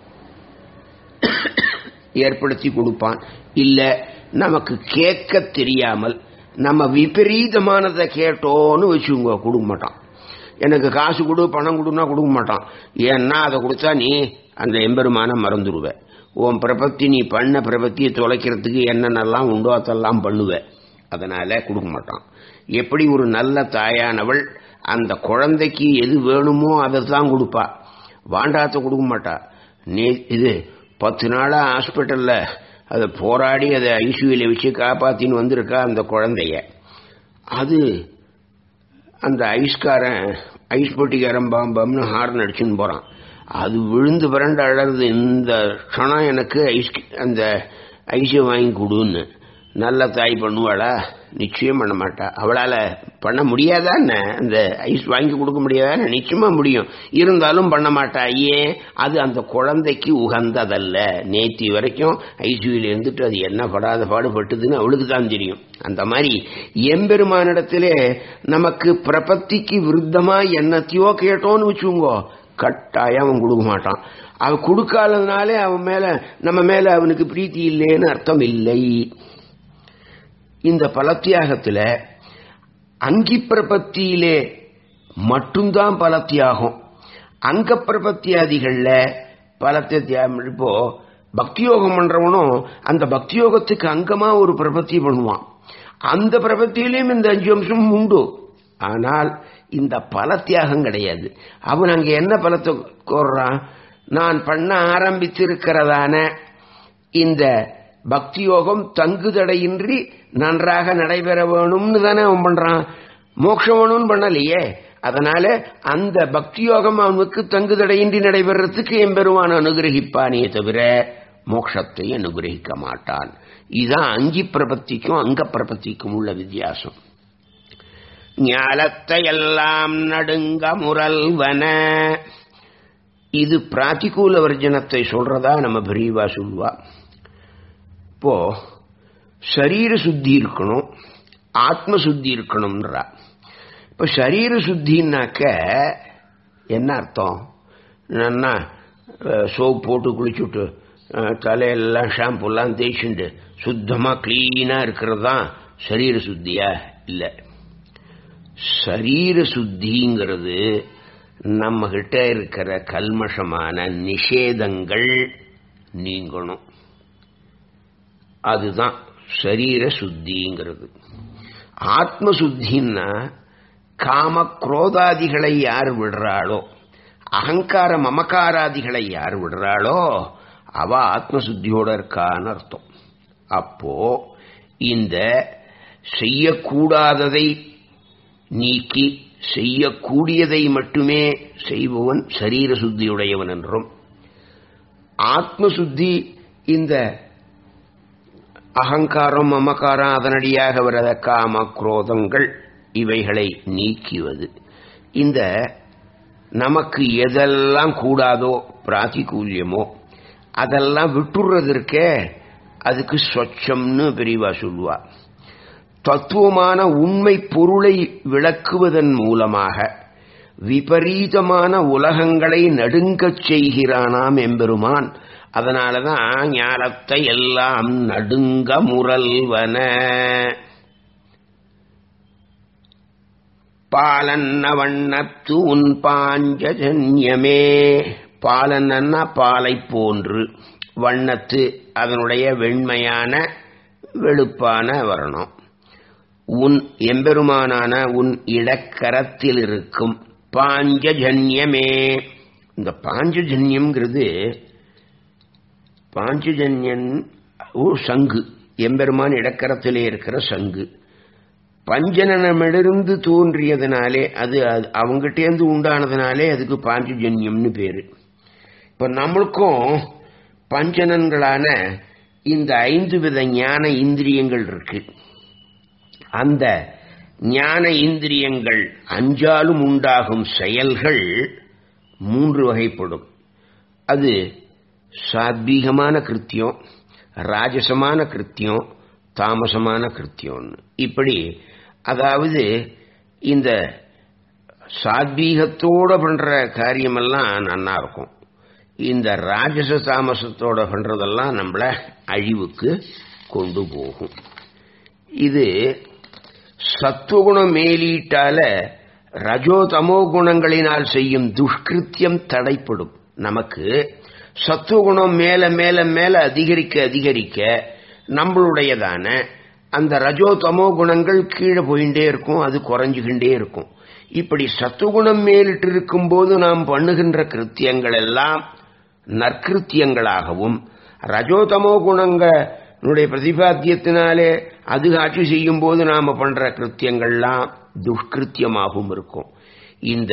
ஏற்படுத்தி கொடுப்பான் இல்ல நமக்கு கேட்க தெரியாமல் நம்ம விபரீதமானதை கேட்டோன்னு வச்சுங்க கொடுக்க மாட்டான் எனக்கு காசு கொடு பணம் கொடுன்னா கொடுக்க மாட்டான் ஏன்னா அதை கொடுத்தா நீ அந்த எம்பெருமான மறந்துடுவ உன் பிரபத்தி நீ பண்ண பிரபத்தியை தொலைக்கிறதுக்கு என்னென்னலாம் உண்டோ அதெல்லாம் பண்ணுவ அதனால கொடுக்க மாட்டான் எப்படி ஒரு நல்ல தாயானவள் அந்த குழந்தைக்கு எது வேணுமோ அதை தான் கொடுப்பா வாண்டாத்த கொடுக்க மாட்டா நீ இது பத்து நாளா ஹாஸ்பிட்டல்ல அதை போராடி அதை ஐசியூல வச்சு காப்பாத்தின்னு வந்திருக்கா அந்த குழந்தைய அது அந்த ஐஸ்காரன் ஐஸ் பொட்டிக்காரன் பாம்பம்னு ஹார்ன் அடிச்சுன்னு போறான் அது விழுந்து பிறண்டு அழறது இந்த க்ஷணம் எனக்கு ஐஸ் அந்த ஐஸை வாங்கி கொடுன்னு நல்ல தாய் பண்ணுவாளா நிச்சயம் பண்ண மாட்டா அவளால பண்ண முடியாதா என்ன அந்த ஐஸ் வாங்கி கொடுக்க முடியாதா என்ன? நிச்சயமா முடியும் இருந்தாலும் பண்ண மாட்டா ஏன் அது அந்த குழந்தைக்கு உகந்ததல்ல நேத்தி வரைக்கும் ஐசியூல இருந்துட்டு அது என்ன படாத பாடுபட்டுதுன்னு அவளுக்கு தான் தெரியும் அந்த மாதிரி எம்பெருமானிடத்திலே நமக்கு பிரபத்திக்கு விருத்தமா என்னத்தையோ கேட்டோன்னு வச்சுங்கோ கட்டாயம் அவன் கொடுக்க மாட்டான் அவன் கொடுக்காததுனாலே அவன் மேல நம்ம மேல அவனுக்கு பிரீத்தி இல்லைன்னு அர்த்தம் இல்லை இந்த பலத்தியாகத்துல அங்கி பிரபத்தியிலே மட்டும்தான் பலத்தியாகும் அங்க பிரபத்தியாதிகள்ல பலத்தை தியாகம் இப்போ பக்தியோகம் பண்றவனும் அந்த பக்தியோகத்துக்கு அங்கமா ஒரு பிரபத்தி பண்ணுவான் அந்த பிரபத்தியிலையும் இந்த அஞ்சு அம்சம் உண்டு ஆனால் இந்த பல தியாகம் கிடையாது அவன் அங்க என்ன பலத்தை கோர்றான் நான் பண்ண ஆரம்பித்திருக்கிறதான இந்த பக்தி யோகம் தங்குதடையின்றி நன்றாக நடைபெற வேணும்னு தானே அவன் பண்றான் மோட்சம் வேணும்னு பண்ணலையே அதனால அந்த பக்தி யோகம் அவனுக்கு தங்குதடையின்றி நடைபெறத்துக்கு எம்பெருமான் அனுகிரகிப்பானே தவிர மோட்சத்தை அனுகிரகிக்க மாட்டான் இதுதான் அங்கி பிரபத்திக்கும் அங்க பிரபத்திக்கும் உள்ள வித்தியாசம் ஞாலத்தை எல்லாம் நடுங்க முரல்வன இது பிராத்திகூல வர்ஜனத்தை சொல்றதா நம்ம பெரியவா சொல்லுவா இப்போ சரீர சுத்தி இருக்கணும் ஆத்ம சுத்தி இருக்கணும்ன்றா இப்ப சரீர சுத்தின்னாக்க என்ன அர்த்தம் என்னன்னா சோப் போட்டு குளிச்சுட்டு அஹ், தலையெல்லாம் ஷாம்புலாம் தேய்ச்சிண்டு சுத்தமா கிளீனா இருக்கிறது தான் சரீர சுத்தியா இல்லை சரீர சுத்திங்கிறது நம்ம கிட்ட இருக்கிற கல்மஷமான நிஷேதங்கள் நீங்கணும் அதுதான் சரீர சுத்திங்கிறது ஆத்ம சுத்தின்னா காம குரோதாதிகளை யார் விடுறாளோ அகங்கார மமகாராதிகளை யார் விடுறாளோ அவ ஆத்ம சுத்தியோட இருக்கான்னு அர்த்தம் அப்போ இந்த செய்யக்கூடாததை நீக்கி செய்யக்கூடியதை மட்டுமே செய்பவன் சரீர சுத்தியுடையவன் என்றும் ஆத்ம சுத்தி இந்த அகங்காரம் மமகாரம் அதனடியாக வரத காம குரோதங்கள் இவைகளை நீக்குவது இந்த நமக்கு எதெல்லாம் கூடாதோ பிராதிகூல்யமோ அதெல்லாம் விட்டுறதற்கே அதுக்கு சொச்சம்னு பெரியவா சொல்லுவா தத்துவமான உண்மை பொருளை விளக்குவதன் மூலமாக விபரீதமான உலகங்களை நடுங்கச் செய்கிறானாம் எம்பெருமான் அதனாலதான் ஞானத்தை எல்லாம் நடுங்க முரல்வன பாலன்ன வண்ணத்து உன் பாஞ்சஜன்யமே பாலன்னா பாலை போன்று வண்ணத்து அதனுடைய வெண்மையான வெளுப்பான வர்ணம் உன் எம்பெருமானான உன் இடக்கரத்தில் இருக்கும் பாஞ்சஜன்யமே இந்த பாஞ்சஜன்யம்ங்கிறது பாஞ்சஜன்யன் ஓ சங்கு எம்பெருமான் இடக்கரத்திலே இருக்கிற சங்கு பஞ்சனமிலிருந்து தோன்றியதுனாலே அது அது- அவங்கிட்டேந்து உண்டானதுனாலே அதுக்கு பாஞ்சஜன்யம்னு பேரு இப்ப நம்மளுக்கும் பஞ்சனன்களான இந்த ஐந்து வித ஞான இந்திரியங்கள் இருக்கு அந்த ஞான இந்திரியங்கள் அஞ்சாலும் உண்டாகும் செயல்கள் மூன்று வகைப்படும் அது சாத்வீகமான கிருத்தியம் ராஜசமான கிருத்தியம் தாமசமான கிருத்தியம்னு இப்படி அதாவது இந்த சாத்வீகத்தோட பண்ற காரியமெல்லாம் நன்னா இருக்கும் இந்த ராஜச தாமசத்தோட பண்றதெல்லாம் நம்மள அழிவுக்கு கொண்டு போகும் இது சத்துவகுணம் மேலீட்டால ரஜோ தமோ குணங்களினால் செய்யும் துஷ்கிருத்தியம் தடைப்படும் நமக்கு சத்துவகுணம் மேல மேல மேல அதிகரிக்க அதிகரிக்க நம்மளுடையதான அந்த ரஜோ தமோ குணங்கள் கீழே போயிட்டே இருக்கும் அது குறைஞ்சுகிட்டே இருக்கும் இப்படி சத்துவகுணம் மேலிட்டு இருக்கும்போது நாம் பண்ணுகின்ற கிருத்தியங்கள் எல்லாம் நற்கிருத்தியங்களாகவும் ரஜோதமோ குணங்களுடைய பிரதிபாத்தியத்தினாலே அது ஆட்சி செய்யும் போது நாம பண்ற கிருத்தியங்கள்லாம் துஷ்கிருத்தியமாகவும் இருக்கும் இந்த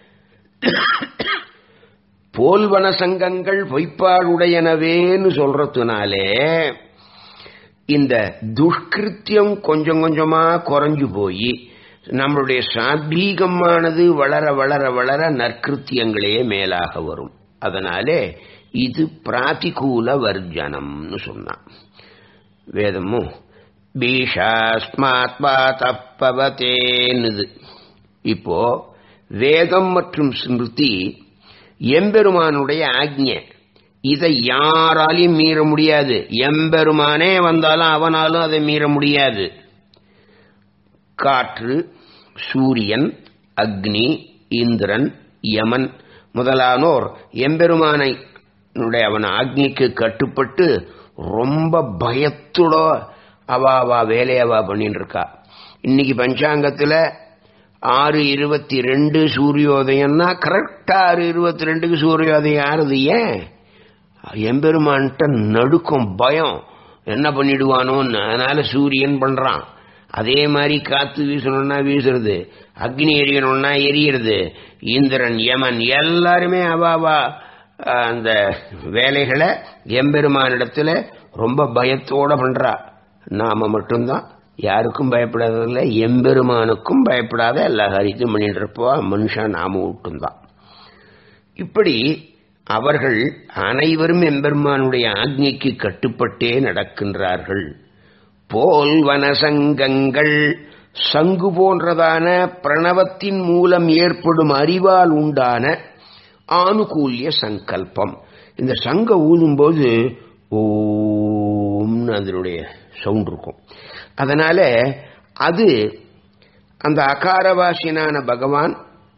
போல்வன சங்கங்கள் பொய்ப்பாடுடையனவேன்னு சொல்றதுனாலே இந்த துஷ்கிருத்தியம் கொஞ்சம் கொஞ்சமா குறைஞ்சு போய் நம்மளுடைய சாத்வீகமானது வளர வளர வளர நற்கிருத்தியங்களே மேலாக வரும் அதனாலே இது பிராதிகூல வர்ஜனம்னு சொன்னான் வேதமும் பீஷாஸ்மாத்மா தப்பவத்தேன்னுது இப்போ வேதம் மற்றும் ஸ்மிருதி எம்பெருமானுடைய ஆக்ஞை இதை யாராலையும் மீற முடியாது எம்பெருமானே வந்தாலும் அவனாலும் அதை மீற முடியாது காற்று சூரியன் அக்னி இந்திரன் யமன் முதலானோர் எம்பெருமானை அவன் ஆக்னிக்கு கட்டுப்பட்டு ரொம்ப பயத்துட அவா அவா வேலையவா பண்ணிட்டு இருக்கா இன்னைக்கு பஞ்சாங்கத்துல ஆறு இருபத்தி ரெண்டு சூரியோதயம்னா கரெக்டா ஆறு இருபத்தி ரெண்டுக்கு சூரியோதயம் ஆறுது ஏன் எம்பெருமான்கிட்ட நடுக்கும் பயம் என்ன பண்ணிடுவானோன்னு அதனால சூரியன் பண்றான் அதே மாதிரி காத்து வீசணும்னா வீசுறது அக்னி எரியணும்னா எரியறது இந்திரன் யமன் எல்லாருமே அவாவா அந்த வேலைகளை எம்பெருமானிடத்துல ரொம்ப பயத்தோட பண்றா நாம மட்டும்தான் யாருக்கும் பயப்படாததில்லை எம்பெருமானுக்கும் பயப்படாத எல்லா காரியத்தையும் பண்ணிட்டு இருப்போம் மனுஷன் நாம விட்டும்தான் இப்படி அவர்கள் அனைவரும் எம்பெருமானுடைய ஆக்ஞைக்கு கட்டுப்பட்டே நடக்கின்றார்கள் போல் வனசங்கங்கள் சங்கு போன்றதான பிரணவத்தின் மூலம் ஏற்படும் அறிவால் உண்டான ஆனுகூல்ய சங்கல்பம் இந்த சங்க ஊதும்போது ஓம்னு அதனுடைய சவுண்ட் இருக்கும் அதனால அது அந்த அகாரவாசியனான பகவான்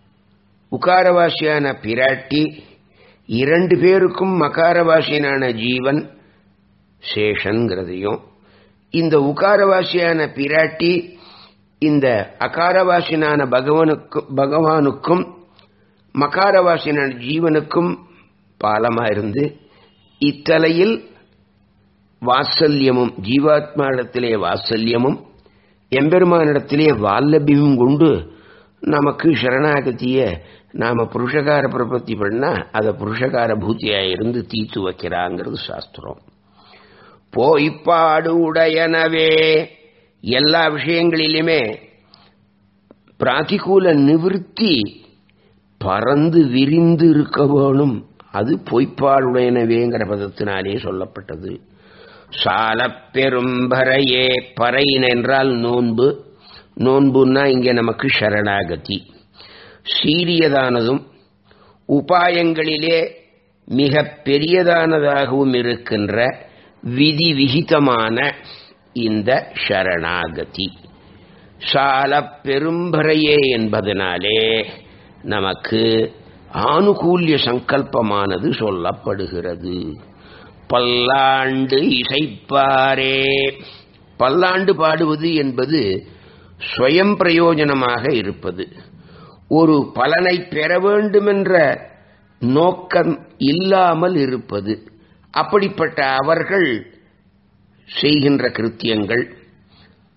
உகாரவாசியான பிராட்டி இரண்டு பேருக்கும் மகாரவாசியனான ஜீவன் சேஷன்கிறதையும் இந்த உகாரவாசியான பிராட்டி இந்த அகாரவாசியனான பகவானுக்கு பகவானுக்கும் மகாரவாசியனான ஜீவனுக்கும் பாலமா இருந்து இத்தலையில் வாத்சல்யமும் ஜீவாத்மானிடத்திலே வாத்சல்யமும் எம்பெருமானிடத்திலே வால்லபியமும் கொண்டு நமக்கு சரணாகதிய நாம புருஷகார பிரபத்தி பண்ணா அதை புருஷகார பூத்தியா இருந்து தீத்து வைக்கிறாங்கிறது சாஸ்திரம் போய்ப்பாடு உடையனவே எல்லா விஷயங்களிலுமே பிராதிகூல நிவிருத்தி பறந்து விரிந்து இருக்க வேணும் அது பொய்ப்பாடுடையனவேங்கிற பதத்தினாலே சொல்லப்பட்டது சால பெரும்பறையே பறையின் என்றால் நோன்பு நோன்புன்னா இங்கே நமக்கு சரணாகதி சீரியதானதும் உபாயங்களிலே மிக பெரியதானதாகவும் இருக்கின்ற விதி விகிதமான இந்த சரணாகதி சால பெரும்பறையே என்பதனாலே நமக்கு ஆனுகூல்ய சங்கல்பமானது சொல்லப்படுகிறது பல்லாண்டு இசைப்பாரே பல்லாண்டு பாடுவது என்பது ஸ்வயம் பிரயோஜனமாக இருப்பது ஒரு பலனை பெற வேண்டுமென்ற நோக்கம் இல்லாமல் இருப்பது அப்படிப்பட்ட அவர்கள் செய்கின்ற கிருத்தியங்கள்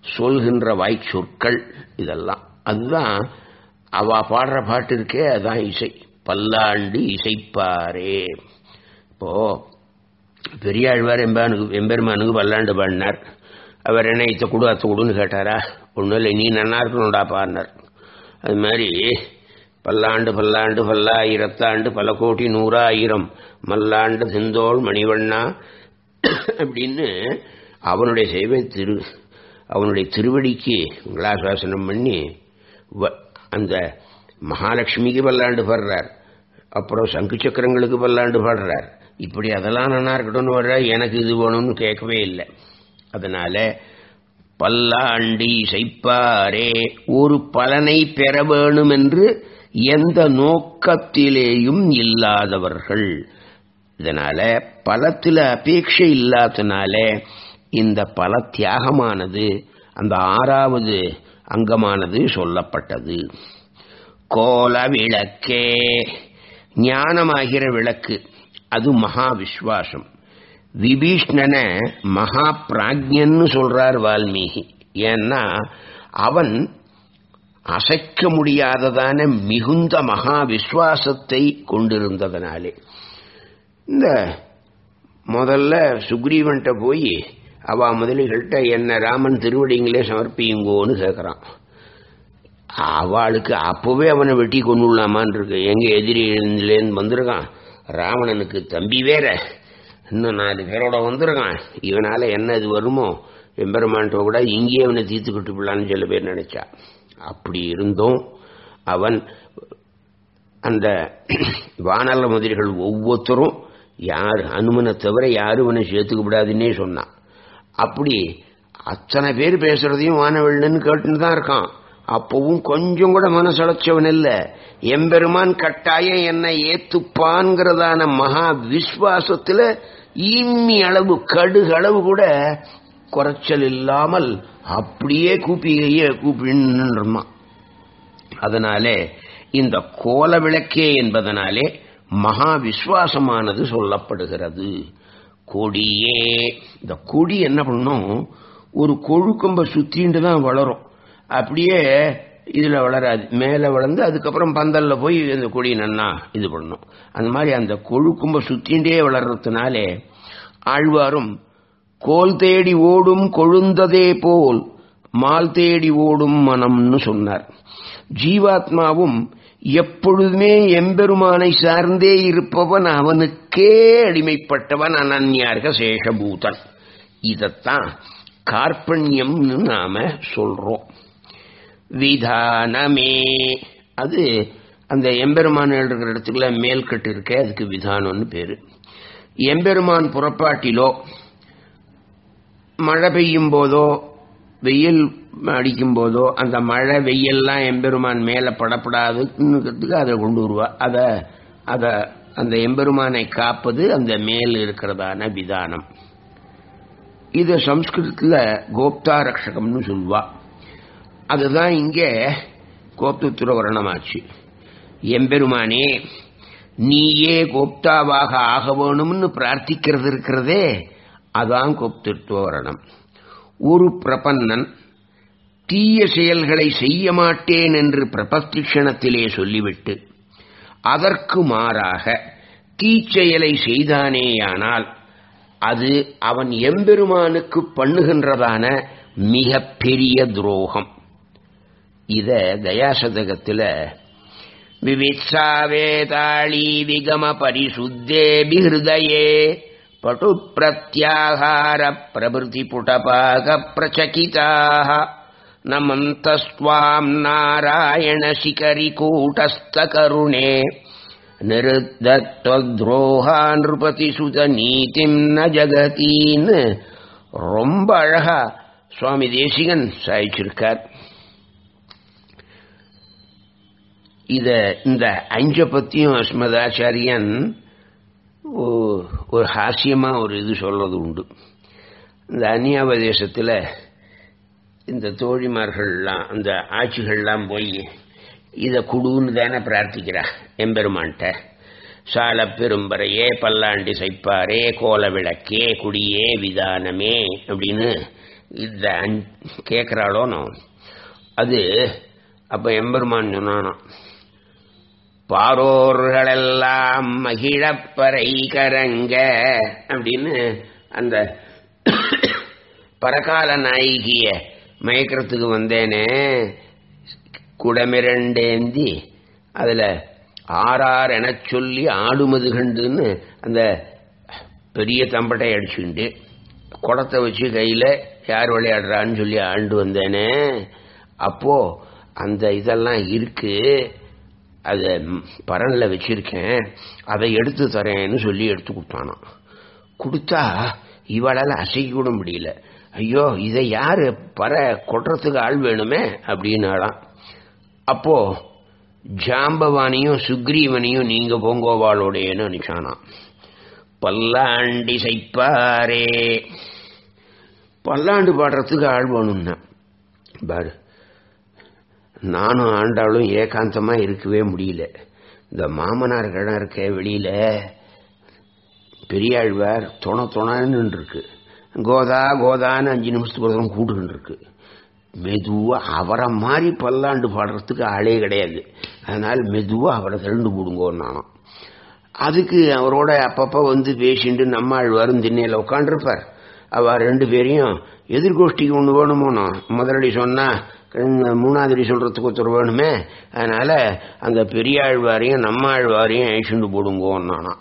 சொல்கின்ற வாய்ச்சொற்கள் இதெல்லாம் அதுதான் அவ பாடுற பாட்டு இருக்கே அதான் இசை பல்லாண்டு இசைப்பாரே இப்போ பெரியாழ்வார் எம்பானுக்கு எம்பெருமானுக்கு பல்லாண்டு பாடினார் அவர் என்ன இத்த கொடு அத்த கொடுன்னு கேட்டாரா ஒன்றும் இல்லை நீ நன்னா இருக்கணும்டா பாடினார் அது மாதிரி பல்லாண்டு பல்லாண்டு பல்லாயிரத்தாண்டு பல கோடி நூறாயிரம் மல்லாண்டு செந்தோள் மணிவண்ணா அப்படின்னு அவனுடைய சேவை திரு அவனுடைய திருவடிக்கு மங்களாசாசனம் பண்ணி வ- அந்த மகாலட்சுமிக்கு பல்லாண்டு பாடுறார் அப்புறம் சங்கு சக்கரங்களுக்கு பல்லாண்டு பாடுறார் இப்படி அதெல்லாம் நல்லா இருக்கட்டும்னு வர்ற எனக்கு இது வேணும்னு கேட்கவே இல்லை அதனால பல்லாண்டு இசைப்பாரே ஒரு பலனை பெற வேணும் என்று எந்த நோக்கத்திலேயும் இல்லாதவர்கள் இதனால பலத்தில் அபேட்சை இல்லாதனால இந்த பல தியாகமானது அந்த ஆறாவது அங்கமானது சொல்லப்பட்டது கோல விளக்கே ஞானமாகிற விளக்கு அது மகா விஸ்வாசம் விபீஷ்ணன மகா பிராஜ்யன்னு சொல்றார் வால்மீகி ஏன்னா அவன் அசைக்க முடியாததான மிகுந்த மகா விஸ்வாசத்தை கொண்டிருந்ததனாலே இந்த முதல்ல சுக்ரீவன்ட்ட போய் அவ முதலிகள்கிட்ட என்ன ராமன் திருவடிங்களே சமர்ப்பியுங்கோன்னு கேட்குறான் அவளுக்கு அப்போவே அவனை வெட்டி கொண்டுள்ளாமான் இருக்கு எங்க எதிரிலேருந்து வந்திருக்கான் ராவணனுக்கு தம்பி வேற இன்னும் நாலு பேரோட வந்திருக்கான் இவனால என்ன இது வருமோ எம்பெருமான்ட்ட கூட இங்கேயே அவனை தீர்த்துக்கிட்டு போடலான்னு சில பேர் நினைச்சா அப்படி இருந்தும் அவன் அந்த வானல முதலிகள் ஒவ்வொருத்தரும் யார் அனுமனை தவிர யாரும் இவனை சேர்த்துக்க விடாதுன்னே சொன்னான் அப்படி அத்தனை பேர் பேசுறதையும் வானவெள்ளன்னு கேட்டுன்னு தான் இருக்கான் அப்பவும் கொஞ்சம் கூட மனசளச்சவன் இல்ல எம்பெருமான் கட்டாயம் என்னை ஏத்துப்பான்கிறதான மகா விஸ்வாசத்துல ஈம்மி அளவு கடுகு அளவு கூட குறைச்சல் இல்லாமல் அப்படியே கூப்பிகையே கூப்பிடுமா அதனாலே இந்த கோல விளக்கே என்பதனாலே மகா விஸ்வாசமானது சொல்லப்படுகிறது கொடியே இந்த கொடி என்ன பண்ணும் ஒரு கொழுக்கம்ப சுத்தின்ட்டு தான் வளரும் அப்படியே இதுல வளராது மேல வளர்ந்து அதுக்கப்புறம் பந்தல்ல போய் இந்த கொடி நன்னா இது பண்ணும் அந்த மாதிரி அந்த கொழுக்கும்ப சுத்தின்றே வளர்றதுனாலே ஆழ்வாரும் கோல் தேடி ஓடும் கொழுந்ததே போல் மால் தேடி ஓடும் மனம்னு சொன்னார் ஜீவாத்மாவும் எப்பொழுதுமே எம்பெருமானை சார்ந்தே இருப்பவன் அவனுக்கே அடிமைப்பட்டவன் அனன்யார்க சேஷபூதன் இதத்தான் கார்பண்யம்னு நாம சொல்றோம் விதானமே அது அந்த எம்பெருமான் இருக்கிற இடத்துக்குள்ள மேல்கட்டு இருக்க அதுக்கு விதானம்னு பேரு எம்பெருமான் புறப்பாட்டிலோ மழை பெய்யும் போதோ வெயில் அடிக்கும் போதோ அந்த மழை வெயில்லாம் எம்பெருமான் மேலே படப்படாதுங்கிறதுக்கு அதை கொண்டு வருவா அதை அதை அந்த எம்பெருமானை காப்பது அந்த மேல் இருக்கிறதான விதானம் இது சம்ஸ்கிருதத்தில் கோப்தா ரக்ஷகம்னு சொல்வா அதுதான் இங்கே கோப்தத்துற வர்ணமாச்சு எம்பெருமானே நீயே கோப்தாவாக ஆக வேணும்னு பிரார்த்திக்கிறது இருக்கிறதே அதான் கோப்திருத்துவ வரணம் ஒரு பிரபன்னன் தீய செயல்களை செய்ய மாட்டேன் என்று பிரபத்திஷணத்திலே சொல்லிவிட்டு அதற்கு மாறாக தீச்செயலை செய்தானேயானால் அது அவன் எம்பெருமானுக்கு பண்ணுகின்றதான மிகப்பெரிய துரோகம் இத தயாசதகத்தில் விவித்சாவேதாளி விகம பரிசுத்தே பிஹிருதயே பட்டு பிரத்யாகார பிரபுதி புடபாக பிரச்சகிதாக நமந்தஸ்வாம் நாராயண சிகரி கூட்டஸ்த கருணே நிருத்தத்வத்ரோஹா நிருபதி சுத நீதிம் ந ஜகதீன்னு ரொம்ப அழகா சுவாமி தேசிகன் சாய்ச்சிருக்கார் இத இந்த அஞ்ச பத்தியும் அஸ்மதாச்சாரியன் ஒரு ஹாஸ்யமா ஒரு இது சொல்றது உண்டு இந்த அந்நியாபதேசத்தில் இந்த தோழிமார்கள்லாம் அந்த ஆட்சிகள்லாம் போய் இதை குடுன்னு தானே பிரார்த்திக்கிறா எம்பெருமான்ட்ட சால பெரும்பறையே பல்லாண்டி சைப்பாரே கோல விளக்கே குடியே விதானமே அப்படின்னு இந்த கேட்குறாளோனோ அது அப்ப எம்பெருமான் சொன்னானோ பாரோர்களெல்லாம் மகிழப்பறை கரங்க அப்படின்னு அந்த பரகால நாயகிய மயக்கிறதுக்கு வந்தேனே குடமிரண்டேந்தி அதுல ஆறார் எனச் சொல்லி ஆடுமது கண்டுன்னு அந்த பெரிய தம்பட்டை அடிச்சுக்கிட்டு குடத்தை வச்சு கையில யார் விளையாடுறான்னு சொல்லி ஆண்டு வந்தேனே அப்போ அந்த இதெல்லாம் இருக்கு அதை பரனில் வச்சிருக்கேன் அதை எடுத்து தரேன்னு சொல்லி எடுத்து கொடுத்தானான் கொடுத்தா இவளால் அசைக்க கூட முடியல ஐயோ இதை யாரு பற கொட்டுறதுக்கு ஆள் வேணுமே அப்படின்னாலாம் அப்போ ஜாம்பவானியும் சுக்ரீவனையும் நீங்க போங்கோவாளோடையன்னு அனுப்பிச்சானாம் பல்லாண்டி சைப்பாரே பல்லாண்டு பாடுறதுக்கு ஆள் வேணும்னா பாரு நானும் ஆண்டாளும் ஏகாந்தமா இருக்கவே முடியல இந்த மாமனார் கிடம் இருக்க வெளியில பெரியாழ்வார் துண துணன்னு இருக்கு கோதா கோதான்னு அஞ்சு நிமிஷத்துக்கு ஒரு தரம் கூட்டுக்கிட்டு இருக்கு மெதுவா அவரை மாதிரி பல்லாண்டு பாடுறதுக்கு ஆளே கிடையாது அதனால மெதுவா அவரை திரண்டு போடுங்கோன்னு நானும் அதுக்கு அவரோட அப்பப்ப வந்து பேசிட்டு நம்ம ஆழ்வாரும் திண்ணையில உட்காண்டிருப்பார் அவ ரெண்டு பேரையும் எதிர்கோஷ்டிக்கு ஒன்று வேணுமோனோ முதலடி சொன்னா மூணாவதடி சொல்றதுக்கு ஒருத்தர் வேணுமே அதனால அந்த பெரியாழ்வாரையும் நம்ம ஆழ்வாரையும் அழிச்சுண்டு போடுங்கோன்னு நானா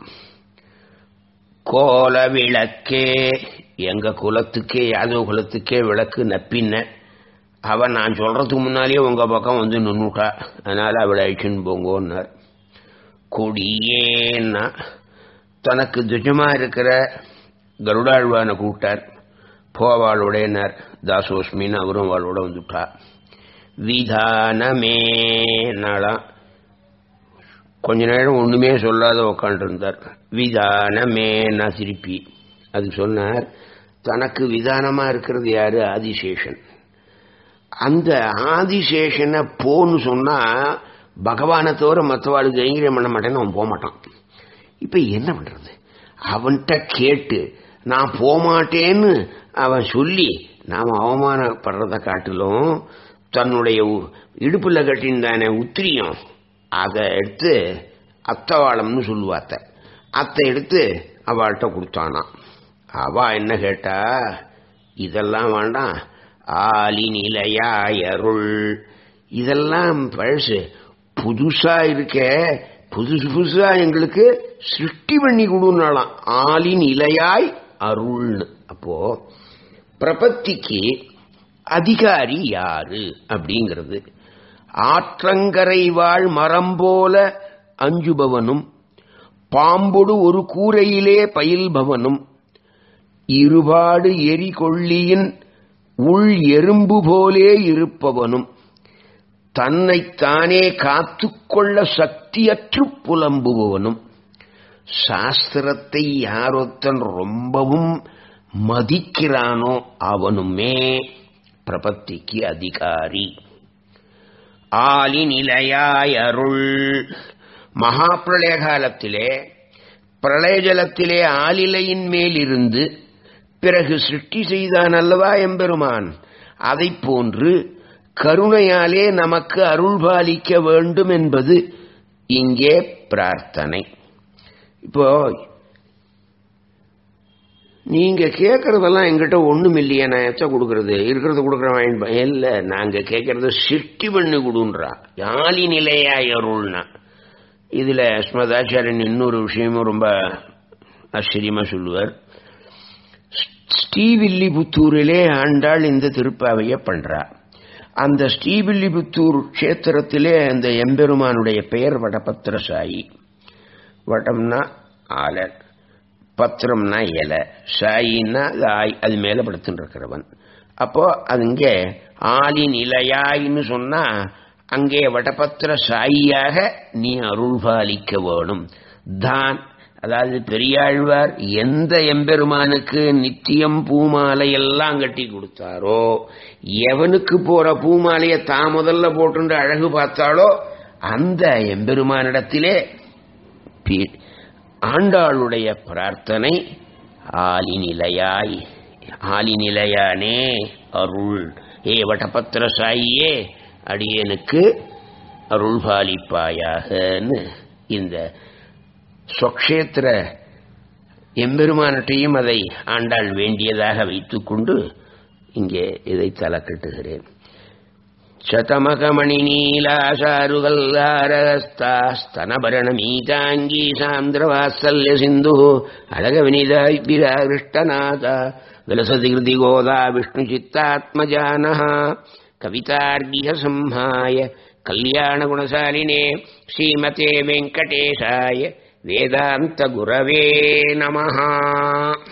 கோல விளக்கே எங்க குலத்துக்கே யாதவ குலத்துக்கே விளக்கு நப்பின்ன அவன் நான் சொல்றதுக்கு முன்னாலேயே உங்க பக்கம் வந்து நின்னுட்டா அதனால அவளை அழிச்சுன்னு போங்கன்னார் கொடியேன்னா தனக்கு துஜமா இருக்கிற கருடாழ்வான கூட்டார் போவாளுடையனர் தாசோஸ்மின்னு அவரும் அவளோட வந்துட்டா விதானமே நாளாம் கொஞ்ச நேரம் ஒண்ணுமே சொல்லாத உக்காண்டிருந்தார் விதானமேனா திருப்பி அது சொன்னார் தனக்கு விதானமா இருக்கிறது யாரு ஆதிசேஷன் அந்த ஆதிசேஷனை போன்னு சொன்னா பகவானை தவிர மற்றவாளுக்கு கைங்கரியம் பண்ண மாட்டேன்னு அவன் போக மாட்டான் இப்ப என்ன பண்றது அவன்கிட்ட கேட்டு நான் போமாட்டேன்னு அவன் சொல்லி நாம் அவமானப்படுறத காட்டிலும் தன்னுடைய இடுப்புல கட்டின்தானே உத்திரியம் அதை எடுத்து அத்தவாளம்னு சொல்லுவாத்த அத்தை எடுத்து அவள்கிட்ட கொடுத்தானாம் அவ என்ன கேட்டா இதெல்லாம் வேண்டாம் ஆலி நிலையாயருள் இதெல்லாம் பழசு புதுசா இருக்க புதுசு புதுசா எங்களுக்கு சிருஷ்டி பண்ணி கொடுனாலாம் ஆலின் இலையாய் அருள்னு அப்போ பிரபத்திக்கு அதிகாரி யாரு அப்படிங்கிறது ஆற்றங்கரை வாழ் மரம் போல அஞ்சுபவனும் பாம்பொடு ஒரு கூரையிலே பயில்பவனும் இருபாடு எரி கொள்ளியின் உள் எறும்பு போலே இருப்பவனும் தன்னைத்தானே காத்துக்கொள்ள சக்தியற்று புலம்புபவனும் சாஸ்திரத்தை யாரொத்தன் ரொம்பவும் மதிக்கிறானோ அவனுமே பிரபத்திக்கு அதிகாரி ஆலி நிலையாய் அருள் மகா பிரளய காலத்திலே பிரளய ஜலத்திலே ஆலிலையின் மேலிருந்து பிறகு சிருஷ்டி செய்தான் அல்லவா எம்பெருமான் அதை போன்று கருணையாலே நமக்கு அருள்பாலிக்க வேண்டும் என்பது இங்கே பிரார்த்தனை இப்போ நீங்க கேட்கறதெல்லாம் எங்கிட்ட ஒண்ணும் இல்லையே நான் எச்ச கொடுக்கறது இருக்கிறத கொடுக்குறேன் இல்ல நாங்க கேட்கறது சிருஷ்டி பண்ணி கொடுன்றா யாலி நிலையாய் அருள்னா இதுல ஸ்மதாச்சாரியன் இன்னொரு விஷயமும் ரொம்ப ஆச்சரியமா சொல்லுவார் ஸ்ரீவில்லிபுத்தூரிலே ஆண்டாள் இந்த திருப்பாவைய பண்றா அந்த ஸ்ரீவில்லிபுத்தூர் கஷேத்திரத்திலே அந்த எம்பெருமானுடைய பெயர் வடபத்திரசாயி வடம்னா ஆலர் பத்திரம்னா இலை சாயின்னா அது ஆய் அது மேல படுத்துட்டு இருக்கிறவன் அப்போ அது இங்கே ஆலின் இலையாயின்னு சொன்னா அங்கே வடபத்திர சாயியாக நீ அருள்பாலிக்க வேணும் தான் அதாவது பெரியாழ்வார் எந்த எம்பெருமானுக்கு நித்தியம் பூமாலை எல்லாம் கட்டி கொடுத்தாரோ எவனுக்கு போற பூமாலைய தான் முதல்ல போட்டு அழகு பார்த்தாலோ அந்த எம்பெருமானிடத்திலே ஆண்டாளுடைய பிரார்த்தனை ஆலிநிலையாய் ஆலிநிலையானே அருள் ஏ வட்டபத்திர சாயியே அடியனுக்கு அருள் பாலிப்பாயாகன்னு இந்த சொக்ஷேத்திர எம்பெருமானட்டையும் அதை ஆண்டாள் வேண்டியதாக வைத்துக்கொண்டு இங்கே இதை தலக்கட்டுகிறேன் शतमकमणिनीलाशारुगल्लारस्तास्तनभरणमीताङ्गी सान्द्रवात्सल्य सिन्धुः अडगविनिदाभिराकृष्टनाथा विलसति कृति गोदा विष्णुचित्तात्मजानः कवितार्गिहसंहाय कल्याणगुणशालिने श्रीमते वेङ्कटेशाय वेदान्तगुरवे नमः